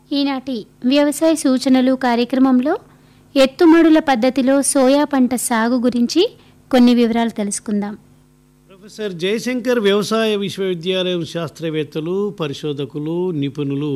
ఈనాటి వ్యవసాయ సూచనలు కార్యక్రమంలో ఎత్తుమడుల పద్ధతిలో సోయా పంట సాగు గురించి కొన్ని వివరాలు తెలుసుకుందాం ప్రొఫెసర్ జయశంకర్ వ్యవసాయ విశ్వవిద్యాలయం శాస్త్రవేత్తలు పరిశోధకులు నిపుణులు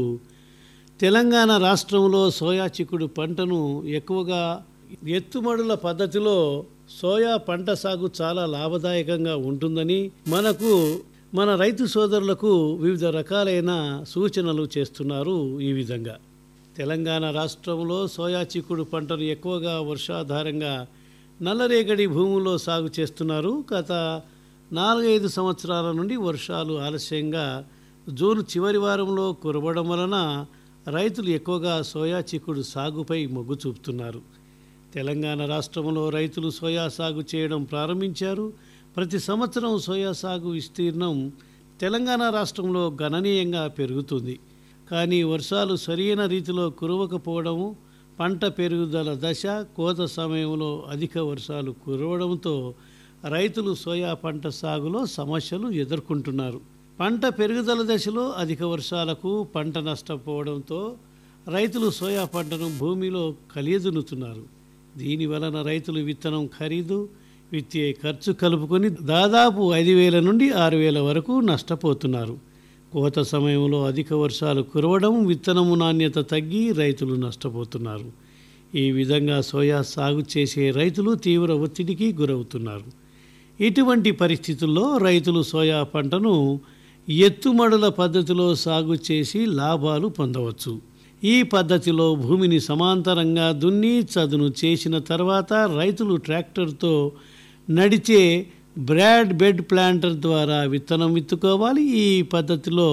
తెలంగాణ రాష్ట్రంలో సోయా చిక్కుడు పంటను ఎక్కువగా ఎత్తుమడుల పద్ధతిలో సోయా పంట సాగు చాలా లాభదాయకంగా ఉంటుందని మనకు మన రైతు సోదరులకు వివిధ రకాలైన సూచనలు చేస్తున్నారు ఈ విధంగా తెలంగాణ రాష్ట్రంలో సోయా చిక్కుడు పంటను ఎక్కువగా వర్షాధారంగా నల్లరేగడి భూముల్లో సాగు చేస్తున్నారు గత నాలుగైదు సంవత్సరాల నుండి వర్షాలు ఆలస్యంగా జూన్ చివరి వారంలో కురవడం వలన రైతులు ఎక్కువగా సోయా చిక్కుడు సాగుపై మొగ్గు చూపుతున్నారు తెలంగాణ రాష్ట్రంలో రైతులు సోయా సాగు చేయడం ప్రారంభించారు ప్రతి సంవత్సరం సోయా సాగు విస్తీర్ణం తెలంగాణ రాష్ట్రంలో గణనీయంగా పెరుగుతుంది కానీ వర్షాలు సరైన రీతిలో కురవకపోవడము పంట పెరుగుదల దశ కోత సమయంలో అధిక వర్షాలు కురవడంతో రైతులు సోయా పంట సాగులో సమస్యలు ఎదుర్కొంటున్నారు పంట పెరుగుదల దశలో అధిక వర్షాలకు పంట నష్టపోవడంతో రైతులు సోయా పంటను భూమిలో కలియదునుతున్నారు దీని వలన రైతులు విత్తనం ఖరీదు విత్తే ఖర్చు కలుపుకొని దాదాపు ఐదు వేల నుండి ఆరు వేల వరకు నష్టపోతున్నారు కోత సమయంలో అధిక వర్షాలు కురవడం విత్తనము నాణ్యత తగ్గి రైతులు నష్టపోతున్నారు ఈ విధంగా సోయా సాగు చేసే రైతులు తీవ్ర ఒత్తిడికి గురవుతున్నారు ఇటువంటి పరిస్థితుల్లో రైతులు సోయా పంటను ఎత్తుమడుల పద్ధతిలో సాగు చేసి లాభాలు పొందవచ్చు ఈ పద్ధతిలో భూమిని సమాంతరంగా దున్ని చదును చేసిన తర్వాత రైతులు ట్రాక్టర్తో నడిచే బ్రాడ్ బెడ్ ప్లాంటర్ ద్వారా విత్తనం విత్తుకోవాలి ఈ పద్ధతిలో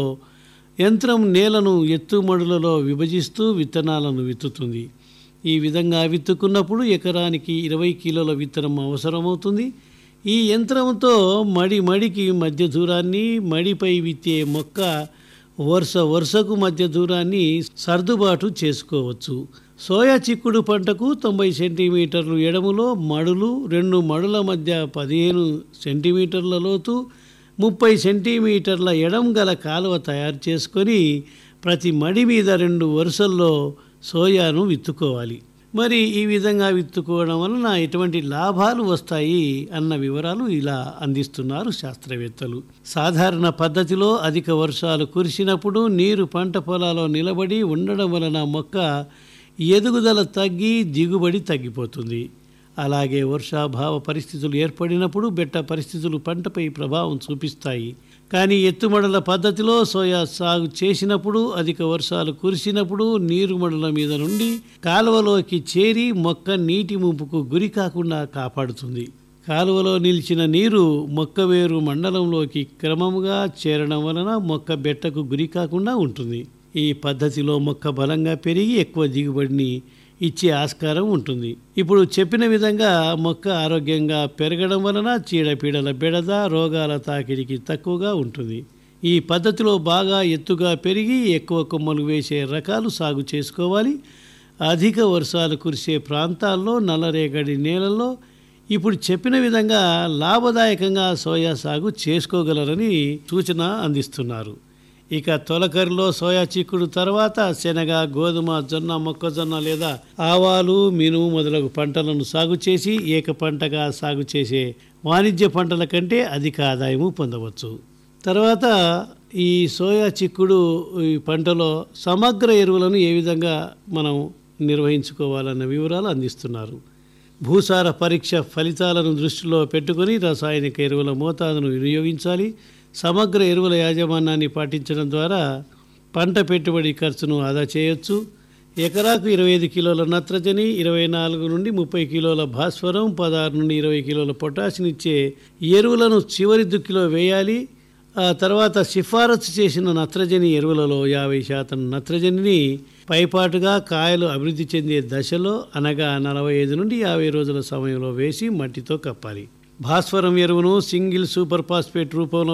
యంత్రం నేలను ఎత్తుమడులలో విభజిస్తూ విత్తనాలను విత్తుతుంది ఈ విధంగా విత్తుకున్నప్పుడు ఎకరానికి ఇరవై కిలోల విత్తనం అవసరమవుతుంది ఈ యంత్రంతో మడి మడికి మధ్య దూరాన్ని మడిపై విత్తే మొక్క వరుస వరుసకు మధ్య దూరాన్ని సర్దుబాటు చేసుకోవచ్చు సోయా చిక్కుడు పంటకు తొంభై సెంటీమీటర్లు ఎడములో మడులు రెండు మడుల మధ్య పదిహేను సెంటీమీటర్ల లోతు ముప్పై సెంటీమీటర్ల ఎడం గల కాలువ తయారు చేసుకొని ప్రతి మడి మీద రెండు వరుసల్లో సోయాను విత్తుకోవాలి మరి ఈ విధంగా విత్తుకోవడం వలన ఎటువంటి లాభాలు వస్తాయి అన్న వివరాలు ఇలా అందిస్తున్నారు శాస్త్రవేత్తలు సాధారణ పద్ధతిలో అధిక వర్షాలు కురిసినప్పుడు నీరు పంట పొలాల్లో నిలబడి ఉండడం వలన మొక్క ఎదుగుదల తగ్గి దిగుబడి తగ్గిపోతుంది అలాగే వర్షాభావ పరిస్థితులు ఏర్పడినప్పుడు బెట్ట పరిస్థితులు పంటపై ప్రభావం చూపిస్తాయి కానీ ఎత్తుమడల పద్ధతిలో సోయా సాగు చేసినప్పుడు అధిక వర్షాలు కురిసినప్పుడు నీరు మడల మీద నుండి కాలువలోకి చేరి మొక్క నీటి ముంపుకు గురి కాకుండా కాపాడుతుంది కాలువలో నిలిచిన నీరు మొక్క వేరు మండలంలోకి క్రమముగా చేరడం వలన మొక్క బెట్టకు గురి కాకుండా ఉంటుంది ఈ పద్ధతిలో మొక్క బలంగా పెరిగి ఎక్కువ దిగుబడిని ఇచ్చే ఆస్కారం ఉంటుంది ఇప్పుడు చెప్పిన విధంగా మొక్క ఆరోగ్యంగా పెరగడం వలన చీడపీడల బెడద రోగాల తాకిడికి తక్కువగా ఉంటుంది ఈ పద్ధతిలో బాగా ఎత్తుగా పెరిగి ఎక్కువ కొమ్మలు వేసే రకాలు సాగు చేసుకోవాలి అధిక వర్షాలు కురిసే ప్రాంతాల్లో నల్లరేగడి నేలల్లో ఇప్పుడు చెప్పిన విధంగా లాభదాయకంగా సోయా సాగు చేసుకోగలరని సూచన అందిస్తున్నారు ఇక తొలకరిలో సోయా చిక్కుడు తర్వాత శనగ గోధుమ జొన్న మొక్కజొన్న లేదా ఆవాలు మినుము మొదలగు పంటలను సాగు చేసి ఏక పంటగా సాగు చేసే వాణిజ్య పంటల కంటే అధిక ఆదాయము పొందవచ్చు తర్వాత ఈ సోయా చిక్కుడు ఈ పంటలో సమగ్ర ఎరువులను ఏ విధంగా మనం నిర్వహించుకోవాలన్న వివరాలు అందిస్తున్నారు భూసార పరీక్ష ఫలితాలను దృష్టిలో పెట్టుకొని రసాయనిక ఎరువుల మోతాదును వినియోగించాలి సమగ్ర ఎరువుల యాజమాన్యాన్ని పాటించడం ద్వారా పంట పెట్టుబడి ఖర్చును ఆదా చేయొచ్చు ఎకరాకు ఇరవై ఐదు కిలోల నత్రజని ఇరవై నాలుగు నుండి ముప్పై కిలోల భాస్వరం పదహారు నుండి ఇరవై కిలోల పొటాషినిచ్చే ఎరువులను చివరి దుక్కిలో వేయాలి ఆ తర్వాత సిఫారసు చేసిన నత్రజని ఎరువులలో యాభై శాతం నత్రజనిని పైపాటుగా కాయలు అభివృద్ధి చెందే దశలో అనగా నలభై ఐదు నుండి యాభై రోజుల సమయంలో వేసి మట్టితో కప్పాలి భాస్వరం ఎరువును సింగిల్ సూపర్ ఫాస్ఫేట్ రూపంలో